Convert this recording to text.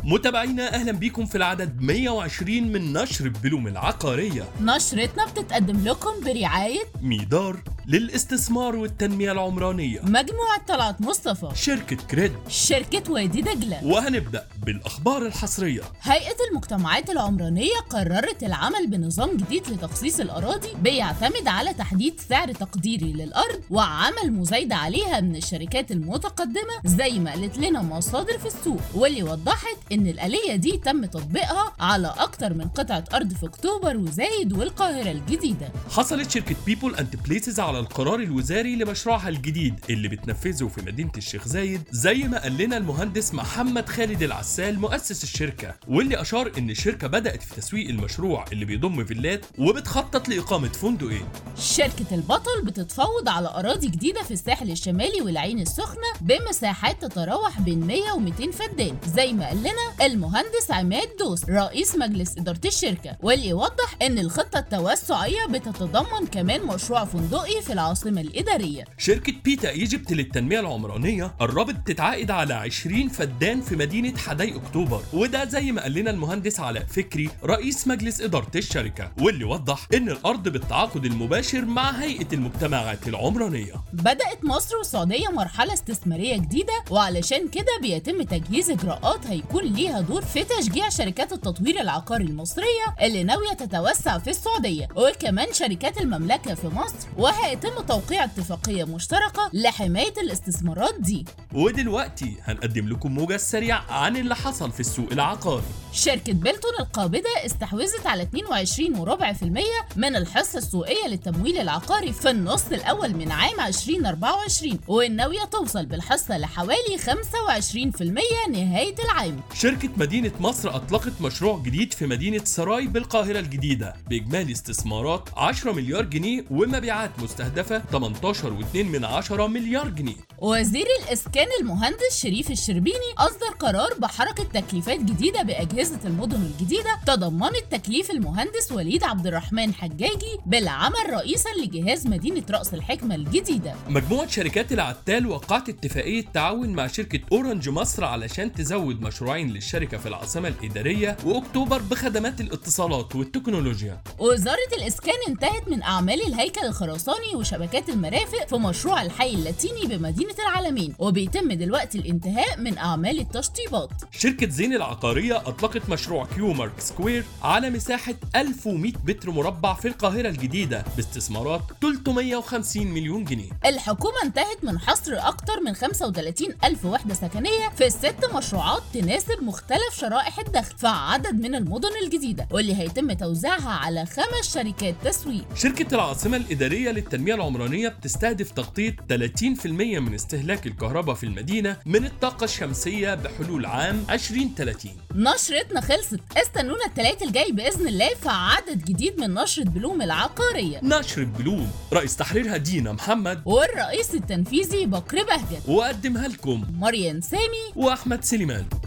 متابعينا اهلا بيكم في العدد 120 من نشر بلوم العقاريه نشرتنا بتتقدم لكم برعاية ميدار للاستثمار والتنميه العمرانيه مجموعة طلعت مصطفى شركه كريد شركة وادي دجلة وهنبدا بالاخبار الحصريه هيئة المجتمعات العمرانية قررت العمل بنظام جديد لتخصيص الأراضي بيعتمد على تحديد سعر تقديري للأرض وعمل مزايدة عليها من الشركات المتقدمة زي ما قالت لنا مصادر في السوق واللي وضحت إن الآلية دي تم تطبيقها على أكتر من قطعة أرض في أكتوبر وزايد والقاهرة الجديدة حصلت شركة بيبول اند بليسز على القرار الوزاري لمشروعها الجديد اللي بتنفذه في مدينة الشيخ زايد زي ما قال لنا المهندس محمد خالد العسال مؤسس الشركة واللي أشار إن الشركة بدأت في تسويق المشروع اللي بيضم فيلات وبتخطط لإقامة فندقين شركة البطل بتتفاوض على أراضي جديدة في الساحل الشمالي والعين السخنة بمساحات تتراوح بين 100 و 200 فدان زي ما قال لنا المهندس عماد دوس رئيس مجلس إدارة الشركة واللي يوضح إن الخطة التوسعية بتتضمن كمان مشروع فندقي في العاصمة الإدارية شركة بيتا ايجيبت للتنمية العمرانية قربت تتعاقد على 20 فدان في مدينة حدائق اكتوبر وده زي ما قال لنا المهندس علاء فكري رئيس مجلس إدارة الشركة واللي وضح إن الأرض بالتعاقد المباشر مع هيئة المجتمعات العمرانية بدأت مصر والسعودية مرحلة استثمارية جديدة وعلشان كده بيتم تجهيز إجراءات هيكون ليها دور في تشجيع شركات التطوير العقاري المصرية اللي ناوية تتوسع في السعودية وكمان شركات المملكة في مصر وهيتم توقيع اتفاقية مشتركة لحماية الاستثمارات دي ودلوقتي هنقدم لكم موجز سريع عن اللي حصل في السوق العقاري شركة بيلتون القابضة استحوذت على 22.4% من الحصة السوقية للتمويل العقاري في النص الأول من عام 2024 والناوية توصل بالحصة لحوالي 25% نهاية العام شركة مدينة مصر أطلقت مشروع جديد في مدينة سراي بالقاهرة الجديدة بإجمالي استثمارات 10 مليار جنيه ومبيعات مستهدفة 18.2 من عشرة مليار جنيه وزير الإسكان المهندس شريف الشربيني أصدر قرار بحركة تكليفات جديدة بأجهزة المدن الجديدة تضمنت تكليف المهندس وليد عبد الرحمن حجاجي بالعمل رئيسا لجهاز مدينة رأس الحكمة الجديدة مجموعة شركات العتال وقعت اتفاقية تعاون مع شركة أورنج مصر علشان تزود مشروعين للشركة في العاصمة الإدارية وأكتوبر بخدمات الاتصالات والتكنولوجيا وزارة الإسكان انتهت من أعمال الهيكل الخرساني وشبكات المرافق في مشروع الحي اللاتيني بمدينة العالمين وبيتم دلوقتي الانتهاء من أعمال التشطيبات شركة زين العقارية أطلقت مشروع كيو مارك سكوير على مساحة 1100 متر مربع في القاهرة الجديدة باستثمارات 350 مليون جنيه الحكومة انتهت من حصر أكتر من 35 ألف وحدة سكنية في ست مشروعات تناسب مختلف شرائح الدخل في عدد من المدن الجديدة واللي هيتم توزيعها على خمس شركات تسويق شركة العاصمة الإدارية للتنمية العمرانية بتستهدف تغطية 30% من استهلاك الكهرباء في المدينة من الطاقة الشمسية بحلول عام 2030 نشرتنا خلصت استنونا التلات الجاي بإذن الله في عدد جديد من نشرة بلوم العقارية نشر بلوم رئيس تحريرها دينا محمد والرئيس التنفيذي بكر بهجت وأقدمها لكم مريم سامي وأحمد سليمان